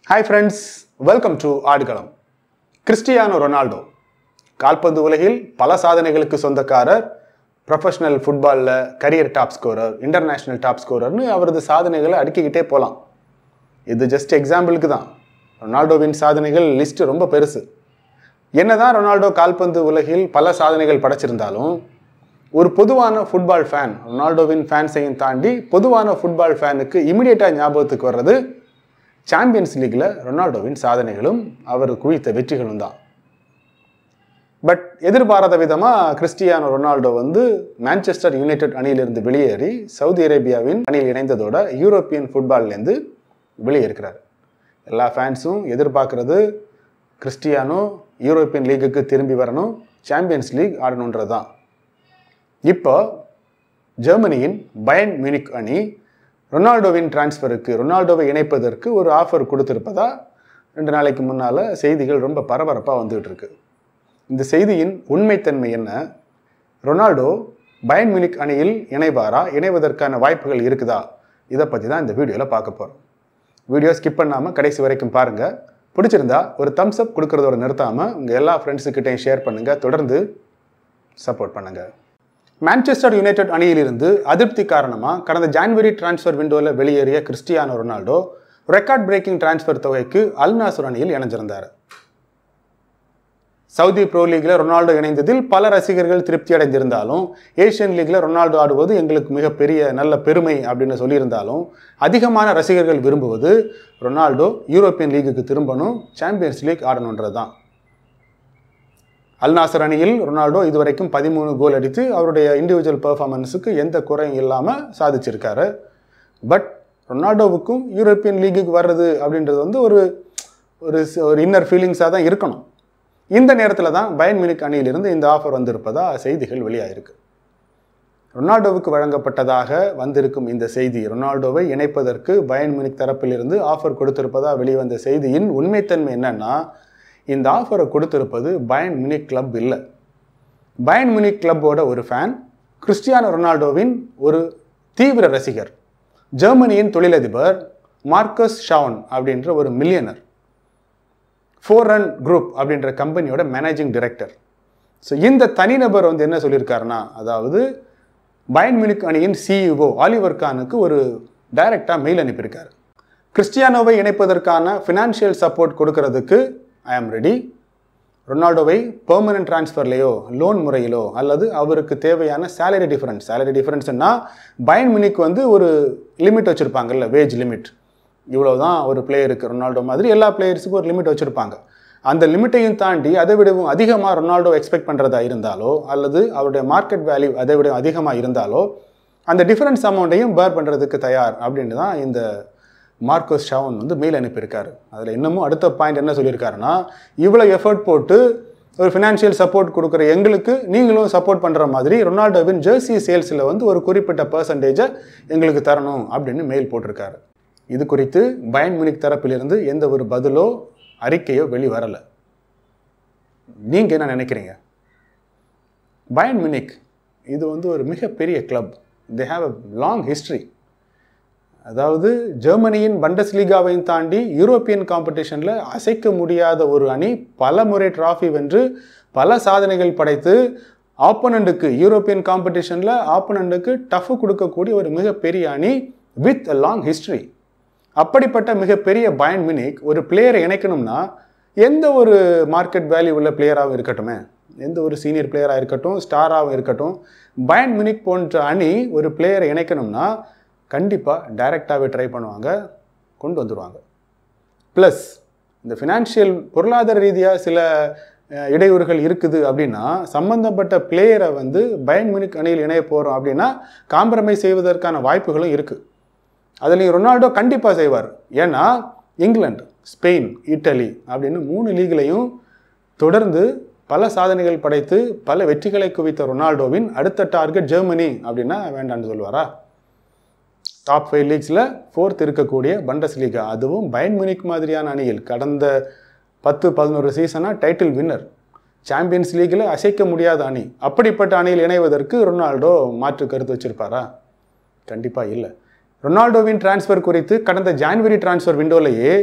hi friends welcome to Aadukalam Cristiano Ronaldo கால்பந்து உலகில் பல சாதனைகளுக்கு சொந்தக்காரர் ப்ரொஃபஷனல் ஃபுட்பாலில் career top scorer international top ஸ்கோரர்னு அவரது சாதனைகளை அடுக்கிக்கிட்டே போகலாம் இது ஜஸ்ட் எக்ஸாம்பிளுக்கு தான் ரொனால்டோவின் சாதனைகள் லிஸ்ட் ரொம்ப பெருசு என்னதான் ரொனால்டோ கால்பந்து உலகில் பல சாதனைகள் படைச்சிருந்தாலும் ஒரு பொதுவான ஃபுட்பால் ஃபேன் ரொனால்டோவின் ஃபேன்ஸையும் தாண்டி பொதுவான ஃபுட்பால் ஃபேனுக்கு இமிடியேட்டாக ஞாபகத்துக்கு வர்றது சாம்பியன்ஸ் லீக்ல ரொனால்டோவின் சாதனைகளும் அவர் குவித்த வெற்றிகளும் தான் பட் எதிர்பாராத விதமாக கிறிஸ்டியானோ ரொனால்டோ வந்து மான்செஸ்டர் யுனைடெட் அணியிலிருந்து வெளியேறி சவுதி அரேபியாவின் அணியில் இணைந்ததோட யூரோப்பியன் ஃபுட்பால்லேருந்து வெளியேறுகிறார் எல்லா ஃபேன்ஸும் எதிர்பார்க்கறது கிறிஸ்டியானோ யூரோப்பியன் லீக்குக்கு திரும்பி வரணும் சாம்பியன்ஸ் லீக் ஆடணுன்றது தான் இப்போ ஜெர்மனியின் பயன் மியூனிக் அணி ரொனால்டோவின் டிரான்ஸ்ஃபருக்கு ரொனால்டோவை இணைப்பதற்கு ஒரு ஆஃபர் கொடுத்துருப்பதா ரெண்டு நாளைக்கு முன்னால் செய்திகள் ரொம்ப பரபரப்பாக வந்துகிட்டு இருக்கு இந்த செய்தியின் உண்மைத்தன்மை என்ன ரொனால்டோ பயன் மியூனிக் அணியில் இணைவாரா இணைவதற்கான வாய்ப்புகள் இருக்குதா இதை பற்றி தான் இந்த வீடியோவில் பார்க்க போகிறோம் வீடியோ ஸ்கிப் பண்ணாமல் கடைசி வரைக்கும் பாருங்கள் பிடிச்சிருந்தா ஒரு தம்ஸ் அப் கொடுக்குறதோட நிறுத்தாமல் உங்கள் எல்லா ஃப்ரெண்ட்ஸுக்கிட்டையும் ஷேர் பண்ணுங்கள் தொடர்ந்து சப்போர்ட் பண்ணுங்கள் மான்செஸ்டர் யுனைடெட் அணியிலிருந்து அதிருப்தி காரணமாக கடந்த ஜான்வரி டிரான்ஸ்ஃபர் விண்டோவில் வெளியேறிய Cristiano Ronaldo record breaking transfer தொகைக்கு அல் நாசர் அணியில் இணைஞ்சிருந்தார் சவுதி ப்ரோ லீக்ல ரொனால்டோ இணைந்ததில் பல ரசிகர்கள் திருப்தி அடைந்திருந்தாலும் ஏஷியன் லீக்ல ரொனால்டோ ஆடுவது எங்களுக்கு மிகப்பெரிய நல்ல பெருமை அப்படின்னு சொல்லியிருந்தாலும் அதிகமான ரசிகர்கள் விரும்புவது ரொனால்டோ யூரோப்பியன் லீக்குக்கு திரும்பணும் சாம்பியன்ஸ் லீக் ஆடணுன்றது தான் அல்நாசர் அணியில் ரொனால்டோ இதுவரைக்கும் பதிமூணு கோல் அடித்து அவருடைய இண்டிவிஜுவல் பெர்ஃபார்மன்ஸுக்கு எந்த குறையும் இல்லாமல் சாதிச்சிருக்காரு பட் ரொனால்டோவுக்கும் யூரோப்பியன் லீக்குக்கு வர்றது அப்படின்றது வந்து ஒரு ஒரு ஒரு இன்னர் ஃபீலிங்ஸாக தான் இருக்கணும் இந்த நேரத்தில் தான் பயன் மினிக் அணியிலிருந்து இந்த ஆஃபர் வந்திருப்பதா செய்திகள் வெளியாயிருக்கு ரொனால்டோவுக்கு வழங்கப்பட்டதாக வந்திருக்கும் இந்த செய்தி ரொனால்டோவை இணைப்பதற்கு பயன் மினிக் தரப்பிலிருந்து ஆஃபர் கொடுத்திருப்பதா வெளிவந்த செய்தியின் உண்மைத்தன்மை என்னன்னா இந்த ஆஃபரை கொடுத்திருப்பது பயன் மினிக் கிளப் இல்லை பயன் மினிக் கிளப்போட ஒரு ஃபேன் கிறிஸ்டியானோ ரொனால்டோவின் ஒரு தீவிர ரசிகர் ஜெர்மனியின் தொழிலதிபர் மார்க்கஸ் ஷவுன் அப்படின்ற ஒரு மில்லியனர் ஃபோர் ரன் குரூப் அப்படின்ற கம்பெனியோட மேனேஜிங் டைரக்டர் ஸோ இந்த தனிநபர் வந்து என்ன சொல்லியிருக்காருன்னா அதாவது பயன் மினிக் அணியின் சிஇஓ ஆலிவர் கானுக்கு ஒரு டைரக்டாக மெயில் அனுப்பியிருக்காரு கிறிஸ்டியானோவை இணைப்பதற்கான ஃபினான்ஷியல் சப்போர்ட் கொடுக்கறதுக்கு ஐ ஆம் ரெடி ரொனால்டோவை பெர்மனன்ட் டிரான்ஸ்ஃபர்லேயோ லோன் முறையிலோ அல்லது அவருக்கு தேவையான சேலரி டிஃபரன்ஸ் சேலரி டிஃபரன்ஸ்னா பயன் மினிக் வந்து ஒரு லிமிட் வச்சுருப்பாங்கல்ல வேஜ் லிமிட் இவ்வளோ தான் ஒரு பிளேயருக்கு ரொனால்டோ மாதிரி எல்லா பிளேயர்ஸுக்கும் ஒரு லிமிட் வச்சுருப்பாங்க அந்த லிமிட்டையும் தாண்டி அதை விடவும் அதிகமாக ரொனால்டோ எக்ஸ்பெக்ட் பண்ணுறதா இருந்தாலோ அல்லது அவருடைய மார்க்கெட் வேல்யூ அதை விட அதிகமாக இருந்தாலோ அந்த டிஃபரன்ஸ் அமௌண்ட்டையும் பேர் பண்ணுறதுக்கு தயார் அப்படின்னு தான் இந்த மார்க்கோஸ் ஷவுன் வந்து மெயில் அனுப்பியிருக்காரு அதில் இன்னமும் அடுத்த பாயிண்ட் என்ன சொல்லியிருக்காருன்னா இவ்வளோ எஃபர்ட் போட்டு ஒரு ஃபினான்ஷியல் சப்போர்ட் கொடுக்குற எங்களுக்கு நீங்களும் சப்போர்ட் பண்ணுற மாதிரி ரொனால்டோவின் ஜெர்சி சேல்ஸில் வந்து ஒரு குறிப்பிட்ட பர்சன்டேஜை எங்களுக்கு தரணும் அப்படின்னு மெயில் போட்டிருக்காரு இது குறித்து பயன் மினிக் தரப்பிலிருந்து எந்த ஒரு பதிலோ அறிக்கையோ வெளி வரலை நீங்கள் என்ன நினைக்கிறீங்க பயன் மினிக் இது வந்து ஒரு மிகப்பெரிய club they have a long history அதாவது ஜெர்மனியின் பண்டஸ்லீகாவையும் தாண்டி யூரோப்பியன் காம்படிஷனில் அசைக்க முடியாத ஒரு அணி பல முறை டிராஃபி வென்று பல சாதனைகள் படைத்து ஆப்பனண்ட்டுக்கு யூரோப்பியன் காம்படிஷனில் ஆப்பனண்ட்டுக்கு டஃப் கொடுக்கக்கூடிய ஒரு மிகப்பெரிய அணி வித் அ லாங் ஹிஸ்ட்ரி அப்படிப்பட்ட மிகப்பெரிய பயன் மினிக் ஒரு பிளேயரை இணைக்கணும்னா எந்த ஒரு மார்க்கெட் வேல்யூ உள்ள பிளேயராகவும் இருக்கட்டுமே எந்த ஒரு சீனியர் பிளேயராக இருக்கட்டும் ஸ்டாராகவும் இருக்கட்டும் பயன் மினிக் போன்ற அணி ஒரு பிளேயரை இணைக்கணும்னா கண்டிப்பாக டைரெக்டாகவே ட்ரை பண்ணுவாங்க கொண்டு வந்துடுவாங்க ப்ளஸ் இந்த ஃபினான்ஷியல் பொருளாதார ரீதியாக சில இடையூறுகள் இருக்குது அப்படின்னா சம்பந்தப்பட்ட பிளேயரை வந்து பயன் மினிக் அணியில் இணைய போகிறோம் அப்படின்னா காம்ப்ரமைஸ் செய்வதற்கான வாய்ப்புகளும் இருக்குது அதுலேயும் ரொனால்டோ கண்டிப்பாக செய்வார் ஏன்னா இங்கிலாந்து ஸ்பெயின் இட்டலி அப்படின்னு மூணு லீக்லையும் தொடர்ந்து பல சாதனைகள் படைத்து பல வெற்றிகளை குவித்த ரொனால்டோவின் அடுத்த டார்கெட் ஜெர்மனி அப்படின்னா வேண்டான்னு சொல்லுவாரா டாப் ஃபைவ் லீக்ஸில் ஃபோர்த் இருக்கக்கூடிய பண்டஸ் லீகா அதுவும் பயன் மினிக் மாதிரியான அணியில் கடந்த பத்து பதினோரு சீசனாக டைட்டில் வின்னர் சாம்பியன்ஸ் லீக்கில் அசைக்க முடியாத அணி அப்படிப்பட்ட அணியில் இணைவதற்கு ரொனால்டோ மாற்று கருத்து வச்சிருப்பாரா கண்டிப்பாக இல்லை ரொனால்டோவின் டிரான்ஸ்ஃபர் குறித்து கடந்த ஜான்வரி டிரான்ஸ்ஃபர் விண்டோலேயே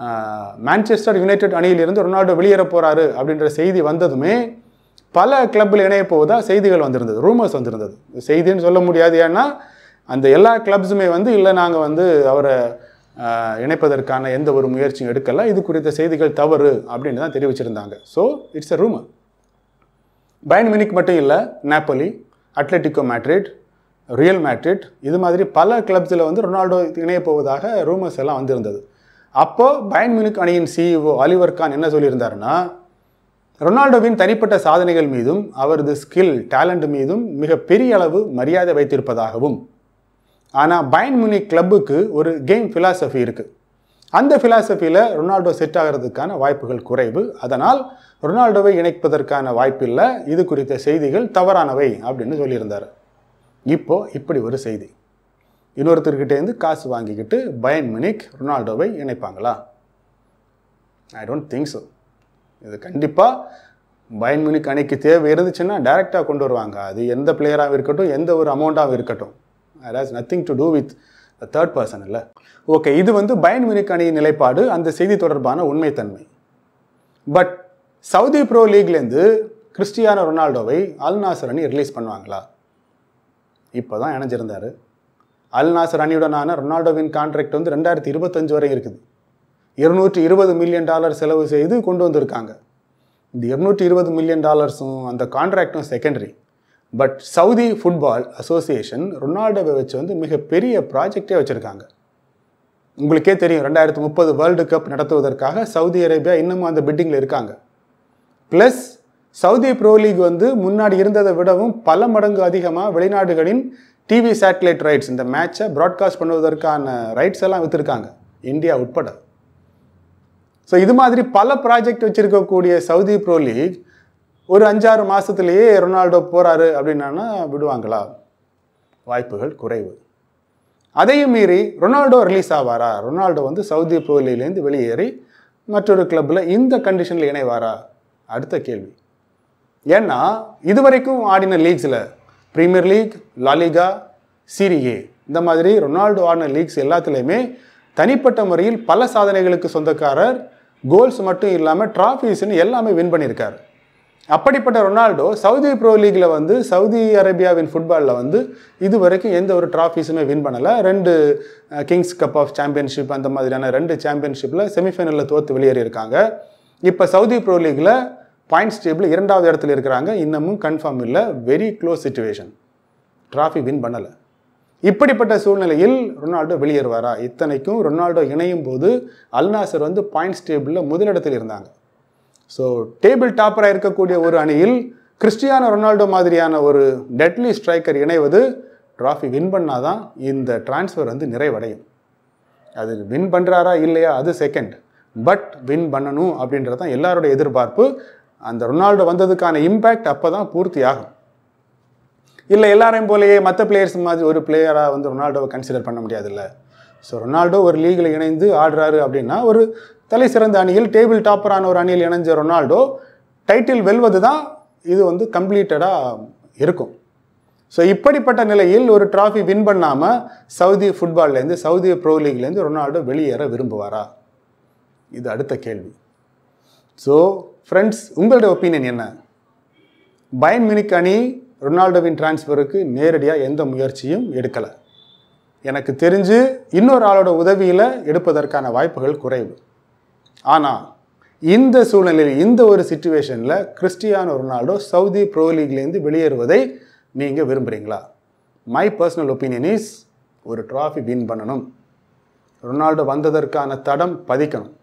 மான்செஸ்டர் யுனைடெட் அணியிலிருந்து ரொனால்டோ வெளியேற போறாரு அப்படின்ற செய்தி வந்ததுமே பல கிளப்பில் இணைய போவதா செய்திகள் வந்திருந்தது ரூமர்ஸ் வந்திருந்தது செய்தின்னு சொல்ல முடியாது ஏன்னா அந்த எல்லா கிளப்ஸுமே வந்து இல்லை நாங்கள் வந்து அவரை ஆஹ், இணைப்பதற்கான எந்த ஒரு முயற்சியும் எடுக்கல இது குறித்த செய்திகள் தவறு அப்படின்னு தான் தெரிவிச்சிருந்தாங்க so it's a rumour Bayern Munich மட்டும் இல்லை Napoli Atletico Madrid Real Madrid இது மாதிரி பல கிளப்ஸில் வந்து ரொனால்டோ இணைய போவதாக ரூமர்ஸ் எல்லாம் வந்திருந்தது அப்போ பயன் மினிக் அணியின் சிஇஓ ஆலிவர் கான் என்ன சொல்லியிருந்தாருன்னா ரொனால்டோவின் தனிப்பட்ட சாதனைகள் மீதும் அவரது ஸ்கில் டேலண்ட் மீதும் மிக பெரிய அளவு மரியாதை வைத்திருப்பதாகவும் ஆனால் பயன் மினிக் கிளப்புக்கு ஒரு கேம் philosophy இருக்குது அந்த ஃபிலாசபியில் ரொனால்டோ செட் ஆகிறதுக்கான வாய்ப்புகள் குறைவு அதனால் ரொனால்டோவை இணைப்பதற்கான வாய்ப்பில்லை இது குறித்த செய்திகள் தவறானவை அப்படின்னு சொல்லியிருந்தார் இப்போ இப்படி ஒரு செய்தி இன்னொருத்தர்கிட்டேருந்து காசு வாங்கிக்கிட்டு பயன் மினிக் ரொனால்டோவை இணைப்பாங்களா ஐ டோன்ட் திங்க் ஸோ இது கண்டிப்பாக பயன் மினிக் அணிக்கு தேவை இருந்துச்சுன்னா டைரெக்டாக கொண்டு வருவாங்க அது எந்த பிளேயராகவும் இருக்கட்டும் எந்த ஒரு அமௌண்ட்டாகவும் இருக்கட்டும் அது has nothing to do with third person இல்லை ஓகே இது வந்து பயன் மினிக் அணியின் நிலைப்பாடு அந்த செய்தி தொடர்பான உண்மைத்தன்மை பட் சவுதி ப்ரோ லீக்லேருந்து கிறிஸ்டியானோ ரொனால்டோவை அல் நாசர் அணி ரிலீஸ் பண்ணுவாங்களா இப்போ தான் இணைஞ்சிருந்தாரு அல் நாசர் அணியுடனான ரொனால்டோவின் கான்ட்ராக்ட் வந்து ரெண்டாயிரத்தி இருபத்தஞ்சு வரை இருக்குது இருநூற்றி இருபது மில்லியன் டாலர் செலவு செய்து கொண்டு வந்திருக்காங்க இந்த இருநூற்றி இருபது மில்லியன் டாலர்ஸும் அந்த கான்ட்ராக்டும் secondary but Saudi football association ரொனால்டோவை வச்சு வந்து மிகப்பெரிய ப்ராஜெக்டே வச்சுருக்காங்க உங்களுக்கே தெரியும் ரெண்டாயிரத்தி முப்பது வேர்ல்டு கப் நடத்துவதற்காக சவுதி அரேபியா இன்னமும் அந்த பிட்டிங்கில் இருக்காங்க ப்ளஸ் சவுதி ப்ரோ லீக் வந்து முன்னாடி இருந்ததை விடவும் பல மடங்கு அதிகமாக வெளிநாடுகளின் டிவி சேட்டலைட் ரைட்ஸ் இந்த மேட்சை ப்ராட்காஸ்ட் பண்ணுவதற்கான ரைட்ஸ் எல்லாம் விற்றுருக்காங்க இந்தியா உட்பட ஸோ இது மாதிரி பல ப்ராஜெக்ட் வச்சுருக்கக்கூடிய சவுதி ப்ரோ லீக் ஒரு அஞ்சாறு மாதத்துலேயே ரொனால்டோ போகிறாரு அப்படின்னா விடுவாங்களா வாய்ப்புகள் குறைவு அதையும் மீறி ரொனால்டோ ரிலீஸ் ஆவாரா ரொனால்டோ வந்து சவுதி ப்ரோ லீக்லேருந்து வெளியேறி மற்றொரு கிளப்பில் இந்த கண்டிஷனில் இணைவாரா அடுத்த கேள்வி ஏன்னா இதுவரைக்கும் ஆடின லீக்ஸில் பிரீமியர் லீக் லாலிகா சீரியே இந்த மாதிரி ரொனால்டோ ஆடின லீக்ஸ் எல்லாத்துலேயுமே தனிப்பட்ட முறையில் பல சாதனைகளுக்கு சொந்தக்காரர் கோல்ஸ் மட்டும் இல்லாமல் ட்ராஃபீஸ்னு எல்லாமே வின் பண்ணியிருக்காரு அப்படிப்பட்ட ரொனால்டோ சவுதி ப்ரோ லீக்ல வந்து சவுதி அரேபியாவின் ஃபுட்பாலில் வந்து இது வரைக்கும் எந்த ஒரு ட்ராஃபீஸுமே வின் பண்ணலை ரெண்டு கிங்ஸ் கப் ஆஃப் சாம்பியன்ஷிப் அந்த மாதிரியான ரெண்டு சாம்பியன்ஷிப்பில் செமிஃபைனலில் தோற்று வெளியேறி இருக்காங்க இப்போ சவுதி ப்ரோ லீக்ல பாயிண்ட்ஸ் டேபிள் இரண்டாவது இடத்துல இருக்கிறாங்க இன்னமும் கன்ஃபார்ம் இல்லை very close situation trophy win பண்ணலை இப்படிப்பட்ட சூழ்நிலையில் ரொனால்டோ வெளியேறுவாரா இத்தனைக்கும் ரொனால்டோ இணையும் போது அல்நாசர் வந்து பாயிண்ட்ஸ் டேபிளில் முதலிடத்தில் இருந்தாங்க ஸோ டேபிள் டாப்பராக இருக்கக்கூடிய ஒரு அணியில் கிறிஸ்டியானோ ரொனால்டோ மாதிரியான ஒரு டெட்லி ஸ்ட்ரைக்கர் இணைவது ட்ராஃபி வின் பண்ணாதான் இந்த டிரான்ஸ்ஃபர் வந்து நிறைவடையும் அது வின் பண்ணுறாரா இல்லையா அது செகண்ட் பட் வின் பண்ணணும் அப்படின்றது தான் எல்லாருடைய எதிர்பார்ப்பு அந்த ரொனால்டோ வந்ததுக்கான இம்பேக்ட் அப்போ தான் பூர்த்தி ஆகும் இல்லை எல்லாரையும் போலயே மற்ற பிளேயர்ஸ் மாதிரி ஒரு பிளேயராக வந்து ரொனால்டோவை கன்சிடர் பண்ண முடியாதுல்ல ஸோ ரொனால்டோ ஒரு லீகில் இணைந்து ஆடுறாரு அப்படின்னா ஒரு தலை சிறந்த அணியில் டேபிள் டாப்பரான ஒரு அணியில் இணைஞ்ச ரொனால்டோ டைட்டில் வெல்வது தான் இது வந்து கம்ப்ளீட்டடாக இருக்கும் ஸோ இப்படிப்பட்ட நிலையில் ஒரு டிராஃபி வின் பண்ணாமல் சவுதி ஃபுட்பால்லேருந்து சவுதி ப்ரோ லீக்லேருந்து ரொனால்டோ வெளியேற விரும்புவாரா இது அடுத்த கேள்வி ஸோ ஃப்ரெண்ட்ஸ் உங்களுடைய ஒப்பீனியன் என்ன பயன் மினிக் அணி ரொனால்டோவின் டிரான்ஸ்ஃபருக்கு நேரடியாக எந்த முயற்சியும் எடுக்கலை எனக்கு தெரிஞ்சு இன்னொரு ஆளோட உதவியில் எடுப்பதற்கான வாய்ப்புகள் குறைவு ஆனால் இந்த சூழ்நிலையில் இந்த ஒரு சுச்சுவேஷனில் கிறிஸ்டியானோ ரொனால்டோ சவுதி ப்ரோ லீக்லேருந்து வெளியேறுவதை நீங்கள் விரும்புகிறீங்களா மை பர்சனல் ஒப்பீனியன் இஸ் ஒரு ட்ராஃபி வின் பண்ணணும் ரொனால்டோ வந்ததற்கான தடம் பதிக்கணும்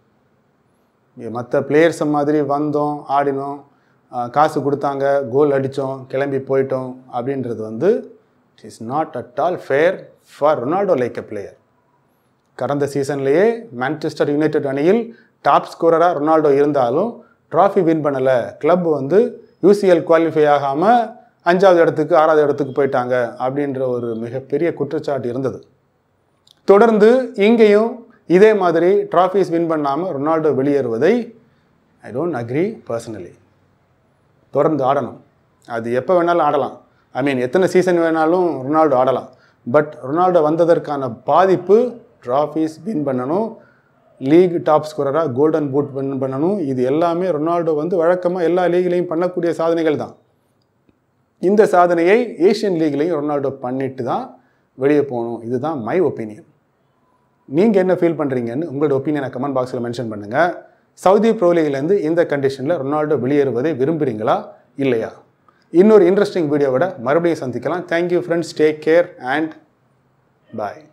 மற்ற பிளேயர்ஸை மாதிரி வந்தோம் ஆடினோம் ஆஹ் காசு கொடுத்தாங்க கோல் அடித்தோம் கிளம்பி போயிட்டோம் அப்படின்றது வந்து is not at all fair for Ronaldo like a player கடந்த சீசன்லேயே மான்செஸ்டர் யுனைடெட் அணியில் டாப் ஸ்கோரராக ரொனால்டோ இருந்தாலும் ட்ராஃபி வின் பண்ணலை கிளப் வந்து யூசிஎல் குவாலிஃபை ஆகாமல் அஞ்சாவது இடத்துக்கு ஆறாவது இடத்துக்கு போயிட்டாங்க அப்படின்ற ஒரு மிகப்பெரிய குற்றச்சாட்டு இருந்தது தொடர்ந்து இங்கேயும் இதே மாதிரி ட்ராஃபீஸ் வின் பண்ணாமல் ரொனால்டோ வெளியேறுவதை ஐ டோன்ட் அக்ரி பர்சனலி தொடர்ந்து ஆடணும் அது எப்போ வேணாலும் ஆடலாம் ஐ மீன் எத்தனை சீசன் வேணாலும் ரொனால்டோ ஆடலாம் பட் ரொனால்டோ வந்ததற்கான பாதிப்பு ட்ராஃபீஸ் வின் பண்ணணும் லீக் டாப் ஸ்கோரராக கோல்டன் பூட் வின் பண்ணணும் இது எல்லாமே ரொனால்டோ வந்து வழக்கமாக எல்லா லீக்லேயும் பண்ணக்கூடிய சாதனைகள் தான் இந்த சாதனையை ஏஷியன் லீக்லேயும் ரொனால்டோ பண்ணிட்டு தான் வெளியே போகணும் இதுதான் மை ஒப்பீனியன் நீங்கள் என்ன ஃபீல் பண்ணுறீங்கன்னு உங்களோட ஒப்பீனியனை கமெண்ட் பாக்ஸில் மென்ஷன் பண்ணுங்கள் சவுதி ப்ரோ லீக்லேருந்து இந்த கண்டிஷனில் ரொனால்டோ வெளியேறுவதை விரும்புகிறீங்களா இல்லையா இன்னொரு இன்ட்ரெஸ்டிங் வீடியோவோட மறுபடியும் சந்திக்கலாம் thank you friends take care and bye